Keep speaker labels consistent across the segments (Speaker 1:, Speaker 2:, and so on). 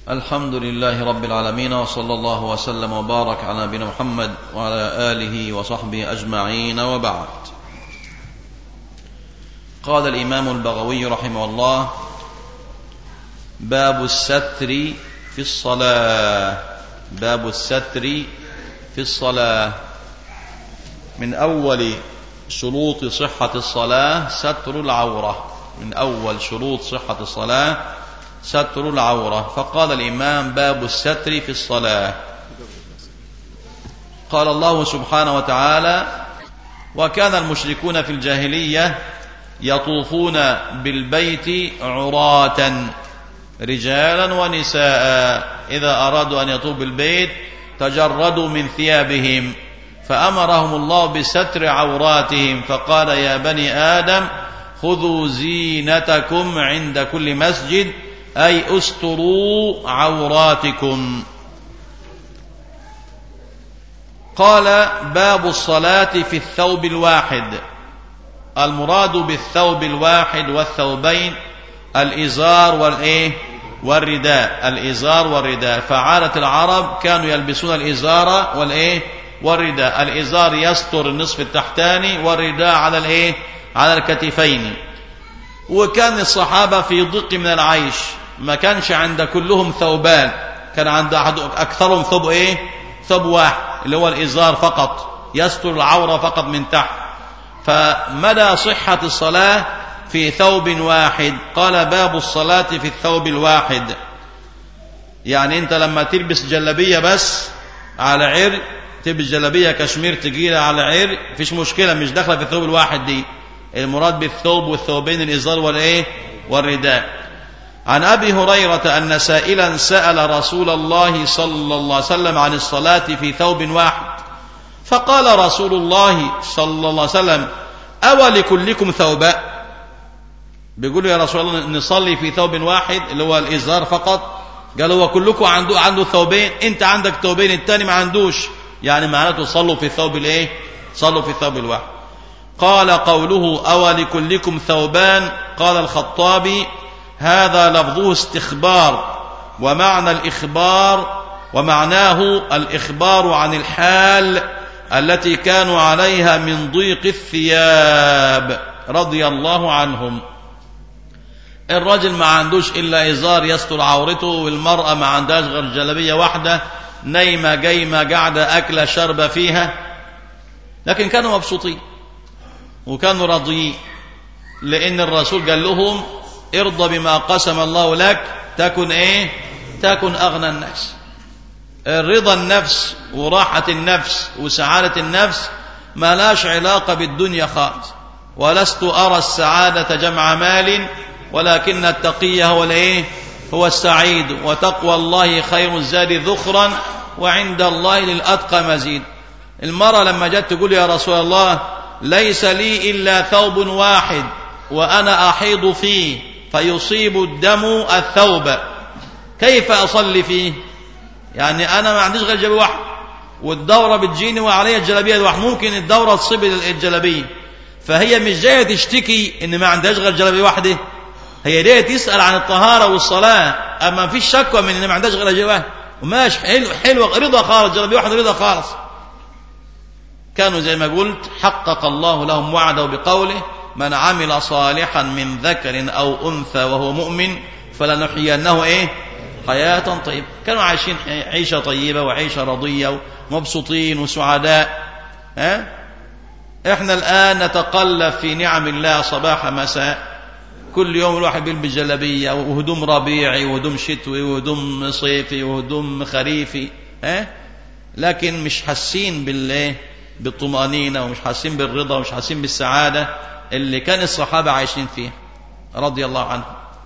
Speaker 1: الحمد لله رب العالمين وصلى الله وسلم وبارك على نبينا محمد وعلى اله وصحبه اجمعين وبعد قال الامام البغوي رحمه الله باب الستر في الصلاه باب الستر في الصلاه من اول شروط صحه الصلاه ستر العوره من اول شروط صحه الصلاه ستر العورة فقال الإمام باب الستر في الصلاة قال الله سبحانه وتعالى وكان المشركون في الجاهلية يطوفون بالبيت عراة رجالا ونساء إذا أرادوا أن يطوفوا بالبيت تجردوا من ثيابهم فأمرهم الله بستر عوراتهم فقال يا بني آدم خذوا زينتكم عند كل مسجد أي استروا عوراتكم قال باب الصلاة في الثوب الواحد المراد بالثوب الواحد والثوبين الإزار والإيه والرداء الإزار والرداء فعادة العرب كانوا يلبسون الإزار والإيه والرداء الإزار يستر النصف التحتاني والرداء على الإيه على الكتفين وكان الصحابة في ضيق من العيش ما كانش عند كلهم ثوبان كان عند أحد أكثرهم ثوب إيه ثوب واحد اللي هو الإزار فقط يستر العورة فقط من تحت فمدى صحة الصلاة في ثوب واحد قال باب الصلاة في الثوب الواحد يعني انت لما تلبس جلبية بس على عر تلبس جلبية كشمير تقيلة على عر فيش مشكلة مش داخلة في الثوب الواحد دي المراد بالثوب والثوبين الإزار والإيه والرداء عن أبي هريرة أن سائلا سأل رسول الله صلى الله عليه وسلم عن الصلاة في ثوب واحد فقال رسول الله صلى الله عليه وسلم أو لكلكم ثوباء بيقول يا رسول الله نصلي في ثوب واحد اللي هو الإزار فقط قال هو كلكم عنده عنده ثوبين انت عندك ثوبين الثاني ما عندوش يعني معناته صلوا في الثوب الايه صلوا في الثوب الواحد قال قوله أو لكلكم ثوبان قال الخطابي هذا لفظه استخبار ومعنى الإخبار ومعناه الإخبار عن الحال التي كانوا عليها من ضيق الثياب رضي الله عنهم الرجل ما عندوش إلا إزار يستر عورته والمرأة ما عندهاش غير جلبية واحدة نايمة جايمة قاعدة أكلة شربة فيها لكن كانوا مبسوطين وكانوا راضيين لأن الرسول قال لهم ارضى بما قسم الله لك تكن ايه تكن اغنى الناس رضا النفس وراحة النفس وسعادة النفس ما لاش علاقة بالدنيا خالص ولست أرى السعادة جمع مال ولكن التقي هو الايه هو السعيد وتقوى الله خير الزاد ذخرا وعند الله للأتقى مزيد المرأة لما جت تقول يا رسول الله ليس لي إلا ثوب واحد وأنا أحيض فيه فيصيب الدم الثوب كيف أصلي فيه يعني أنا ما عنديش غير جلبية واحد والدورة بتجيني وعليها الجلبية الواحد ممكن الدورة تصيب الجلبية فهي مش جاية تشتكي إن ما عندهاش غير جلبية واحدة هي جاية تسأل عن الطهارة والصلاة أما مفيش شكوى من إن ما عندهاش غير جلبية واحد وماشي حلو حلو رضا خالص جلبية واحدة رضا خالص كانوا زي ما قلت حقق الله لهم وعده بقوله من عمل صالحا من ذكر أو أنثى وهو مؤمن فلنحيينه إيه حياة طيبة كانوا عايشين عيشة طيبة وعيشة رضية ومبسوطين وسعداء ها؟ احنا الآن نتقلب في نعم الله صباح مساء كل يوم الواحد بيلبس جلبية وهدوم ربيعي وهدوم شتوي وهدوم صيفي وهدوم خريفي ها؟ لكن مش حاسين بالايه بالطمأنينة ومش حاسين بالرضا ومش حاسين بالسعادة اللي كان الصحابة عايشين فيها رضي الله عنهم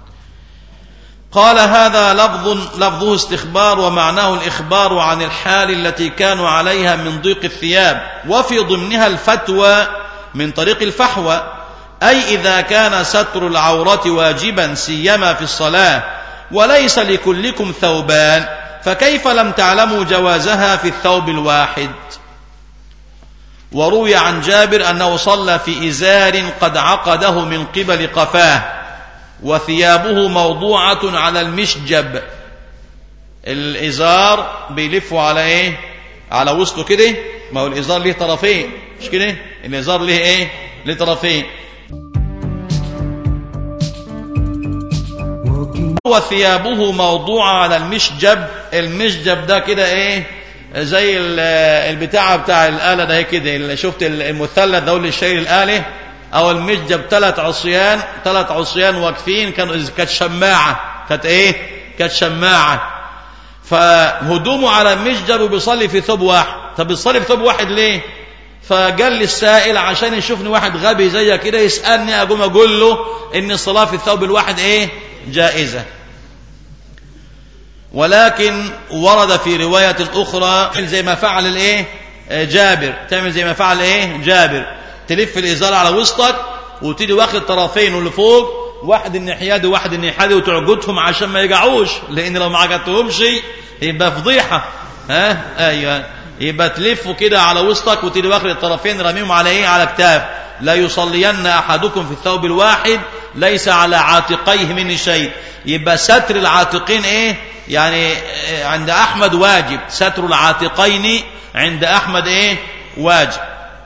Speaker 1: قال هذا لفظ لفظه استخبار ومعناه الإخبار عن الحال التي كانوا عليها من ضيق الثياب وفي ضمنها الفتوى من طريق الفحوى أي إذا كان ستر العورة واجبا سيما في الصلاة وليس لكلكم ثوبان فكيف لم تعلموا جوازها في الثوب الواحد وروي عن جابر أنه صلى في إزار قد عقده من قبل قفاه وثيابه موضوعة على المشجب الازار بيلفوا على ايه على وسطه كده ما هو الازار ليه طرفين مش كده الازار ليه ايه ليه طرفين وثيابه موضوعة على المشجب المشجب ده كده ايه زي ال- البتاعة بتاع الآلة ده كده اللي شفت المثلث ده اللي شايل الآلة أو المشجب ثلاث عصيان ثلاث عصيان واقفين كانوا كانت شماعة كانت ايه كانت شماعة فهدومه على المشجب وبيصلي في ثوب واحد طب بيصلي في ثوب واحد ليه فقال لي السائل عشان يشوفني واحد غبي زي كده يسألني أقوم أقول له إن الصلاة في الثوب الواحد إيه جائزة ولكن ورد في رواية أخرى زي ما فعل الإيه جابر تعمل زي ما فعل إيه جابر تلف الإزار على وسطك وتيجي واخد طرفين واللي فوق واحد الناحية دي وواحد الناحية دي وتعقدهم عشان ما يقعوش لأن لو ما عقدتهمش يبقى فضيحة ها أيوه يبقى تلفوا كده على وسطك وتيجي واخد الطرفين راميهم على إيه على كتاف لا يصلين أحدكم في الثوب الواحد ليس على عاتقيه من شيء يبقى ستر العاتقين إيه يعني عند أحمد واجب ستر العاتقين عند أحمد إيه واجب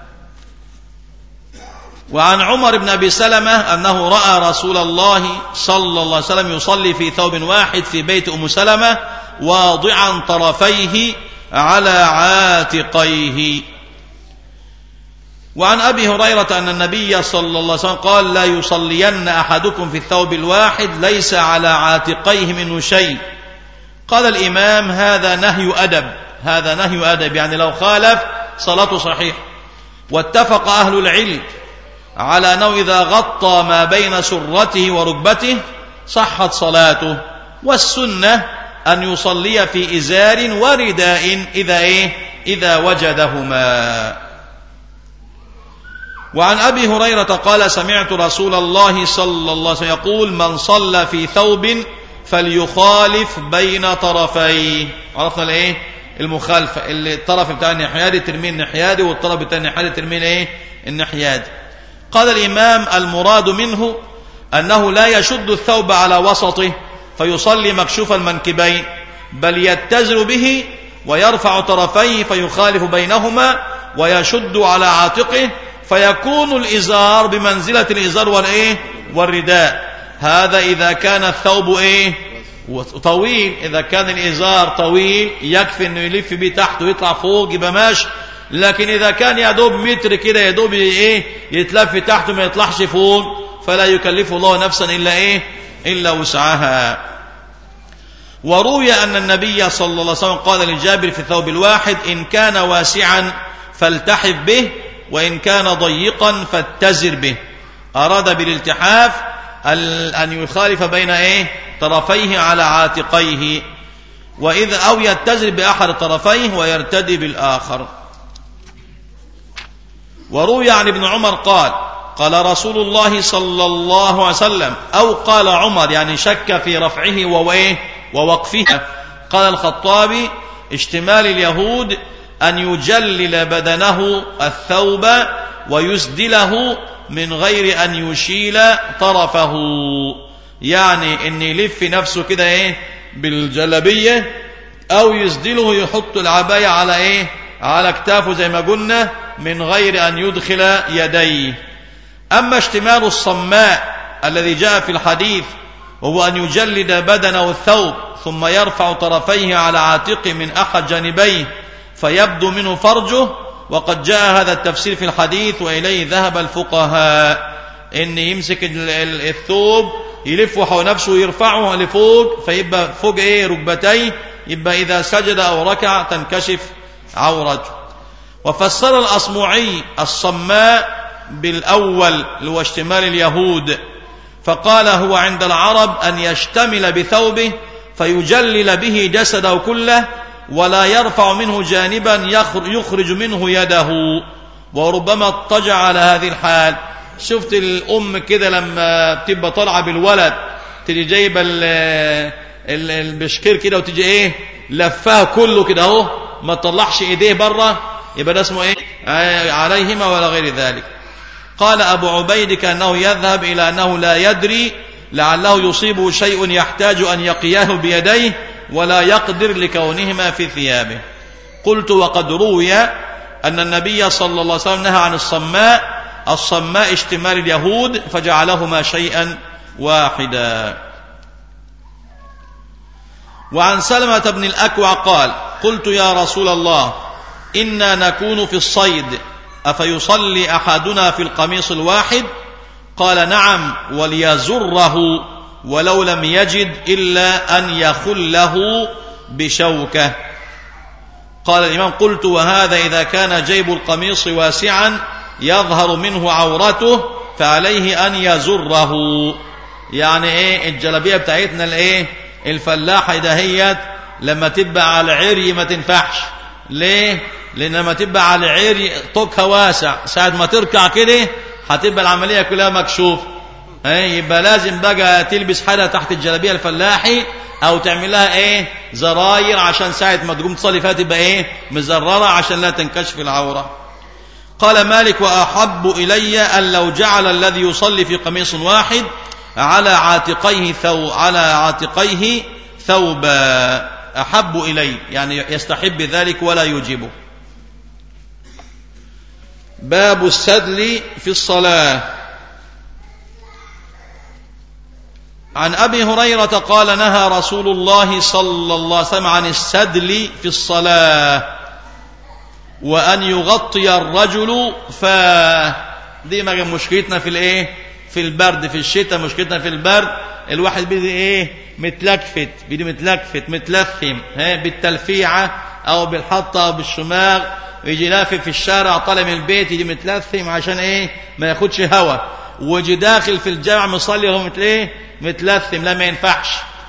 Speaker 1: وعن عمر بن أبي سلمة أنه رأى رسول الله صلى الله عليه وسلم يصلي في ثوب واحد في بيت أم سلمة واضعا طرفيه على عاتقيه وعن أبي هريرة أن النبي صلى الله عليه وسلم قال لا يصلين أحدكم في الثوب الواحد ليس على عاتقيه منه شيء قال الإمام هذا نهي أدب هذا نهي أدب يعني لو خالف صلاته صحيح واتفق أهل العلم على أنه إذا غطى ما بين سرته وركبته صحت صلاته والسنة أن يصلي في إزار ورداء إذا إيه إذا وجدهما وعن أبي هريرة قال سمعت رسول الله صلى الله عليه وسلم يقول من صلى في ثوب فليخالف بين طرفيه عرفنا الايه المخالفة اللي الطرف بتاع النحيادي ترمين النحيادي والطرف بتاع النحيادي ترمين ايه النحيادي قال الإمام المراد منه أنه لا يشد الثوب على وسطه فيصلي مكشوف المنكبين بل يتزر به ويرفع طرفيه فيخالف بينهما ويشد على عاتقه فيكون الإزار بمنزلة الإزار والإيه والرداء هذا إذا كان الثوب إيه طويل إذا كان الإزار طويل يكفي إنه يلف بيه تحت ويطلع فوق يبقى ماشي لكن إذا كان يا دوب متر كده يا دوب إيه يتلف تحت ما يطلعش فوق فلا يكلف الله نفسا إلا إيه إلا وسعها وروي أن النبي صلى الله عليه وسلم قال لجابر في الثوب الواحد إن كان واسعا فالتحف به وإن كان ضيقا فاتزر به أراد بالالتحاف أن يخالف بين إيه طرفيه على عاتقيه وإذا أو يتزر بأحد طرفيه ويرتدي بالآخر وروي عن ابن عمر قال قال رسول الله صلى الله عليه وسلم أو قال عمر يعني شك في رفعه وويه ووقفه قال الخطابي اشتمال اليهود أن يجلل بدنه الثوب ويسدله من غير أن يشيل طرفه يعني أن يلف نفسه كده إيه بالجلبية أو يسدله يحط العباية على إيه على كتافه زي ما قلنا من غير أن يدخل يديه أما اشتمال الصماء الذي جاء في الحديث وهو أن يجلد بدنه الثوب ثم يرفع طرفيه على عاتقه من أحد جانبيه فيبدو منه فرجه وقد جاء هذا التفسير في الحديث وإليه ذهب الفقهاء إن يمسك الثوب يلفه حول نفسه ويرفعه لفوق فيبقى فوق إيه ركبتيه يبقى إذا سجد أو ركع تنكشف عورته وفسر الأصمعي الصماء بالأول اللي هو اشتمال اليهود فقال هو عند العرب أن يشتمل بثوبه فيجلل به جسده كله ولا يرفع منه جانبا يخرج منه يده وربما اضطجع على هذه الحال شفت الأم كده لما بتبقى طالعة بالولد تيجي جايبة البشكير كده وتيجي ايه لفها كله كده اهو ما تطلعش ايديه بره يبقى ده اسمه ايه عليهما ولا غير ذلك قال أبو عبيد كأنه يذهب إلى أنه لا يدري لعله يصيبه شيء يحتاج أن يقياه بيديه ولا يقدر لكونهما في ثيابه قلت وقد روي أن النبي صلى الله عليه وسلم نهى عن الصماء الصماء اشتمال اليهود فجعلهما شيئا واحدا وعن سلمة بن الأكوع قال قلت يا رسول الله إنا نكون في الصيد أفيصلي أحدنا في القميص الواحد قال نعم وليزره ولو لم يجد إلا أن يخله بشوكة قال الإمام قلت وهذا إذا كان جيب القميص واسعا يظهر منه عورته فعليه أن يزره يعني إيه الجلبية بتاعتنا الإيه الفلاحة دهيت لما تبقى على عري ما تنفعش ليه لان لما تبقى على عري طوقها واسع ساعة ما تركع كده هتبقى العملية كلها مكشوف يبقى لازم بقى تلبس حاجة تحت الجلابية الفلاحي او تعمل لها ايه زراير عشان ساعة ما تقوم تصلي فيها تبقى ايه مزررة عشان لا تنكشف العورة قال مالك واحب الي ان لو جعل الذي يصلي في قميص واحد على عاتقيه ثو على عاتقيه ثوبا أحب إلي يعني يستحب ذلك ولا يجيبه باب السدل في الصلاة عن أبي هريرة قال نهى رسول الله صلى الله عليه وسلم عن السدل في الصلاة وأن يغطي الرجل ف دي ما مشكلتنا في الايه في البرد في الشتاء مشكلتنا في البرد الواحد بيدي ايه متلكفت بيدي متلكفت متلثم ها بالتلفيعة او بالحطة او بالشماغ ويجي لافف في الشارع طالع من البيت يجي متلثم عشان ايه ما ياخدش هوا ويجي داخل في الجامع مصلي وهو مثل ايه متلثم لا ما ينفعش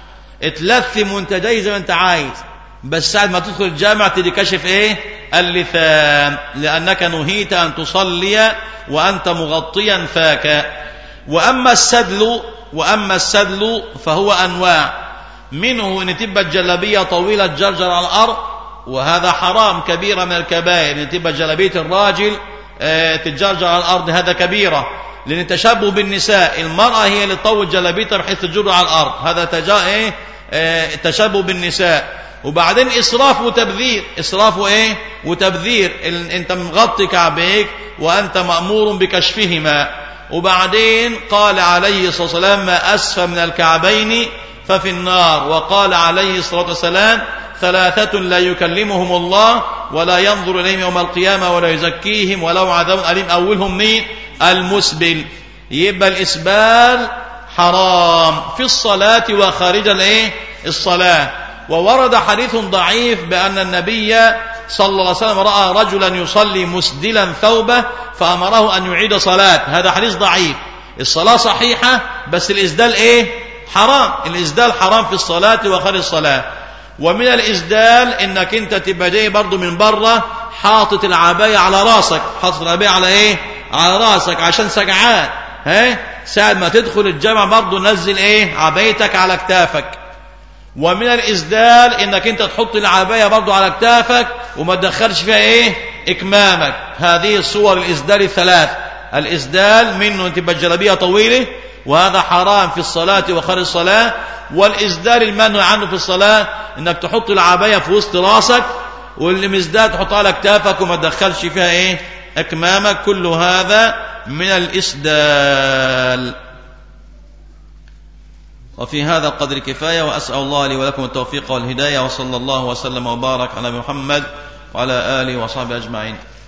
Speaker 1: اتلثم وانت جاي زي ما انت عايز بس ساعة ما تدخل الجامع تدي كشف ايه اللثام لانك نهيت ان تصلي وانت مغطيا فاك واما السدل واما السدل فهو انواع منه ان تبقى الجلابيه طويله تجرجر على الارض وهذا حرام كبيره من الكبائر ان تبقى جلابيه الراجل تتجرجر على الارض هذا كبيره لان تشبه بالنساء المراه هي اللي تطول جلابيتها بحيث تجر على الارض هذا تجا ايه تشبه بالنساء وبعدين اسراف وتبذير اسراف وايه وتبذير انت مغطي كعبيك وانت مامور بكشفهما وبعدين قال عليه الصلاة والسلام ما أسفى من الكعبين ففي النار وقال عليه الصلاة والسلام ثلاثة لا يكلمهم الله ولا ينظر إليهم يوم القيامة ولا يزكيهم ولو عذاب أليم أولهم مين المسبل يبقى الإسبال حرام في الصلاة وخارج الايه الصلاة وورد حديث ضعيف بأن النبي صلى الله عليه وسلم رأى رجلا يصلي مسدلا ثوبه فأمره أن يعيد صلاة هذا حديث ضعيف الصلاة صحيحة بس الإسدال إيه حرام الإسدال حرام في الصلاة وخارج الصلاة ومن الإسدال إنك أنت تبقى جاي برضه من بره حاطط العباية على راسك حاطط العباية على إيه على راسك عشان سجعان ها ساعة ما تدخل الجامع برضه نزل إيه عبايتك على كتافك ومن الإسدال إنك أنت تحط العباية برضو على كتافك وما تدخلش فيها إيه إكمامك هذه صور الإسدال الثلاث الإسدال منه أن تبقى الجلبية طويلة وهذا حرام في الصلاة وخارج الصلاة والإسدال المنع عنه في الصلاة إنك تحط العباية في وسط راسك والمزداد تحطها على كتافك وما تدخلش فيها إيه أكمامك كل هذا من الإسدال وفي هذا القدر كفاية وأسأل الله لي ولكم التوفيق والهداية وصلى الله وسلم وبارك على محمد وعلى آله وصحبه أجمعين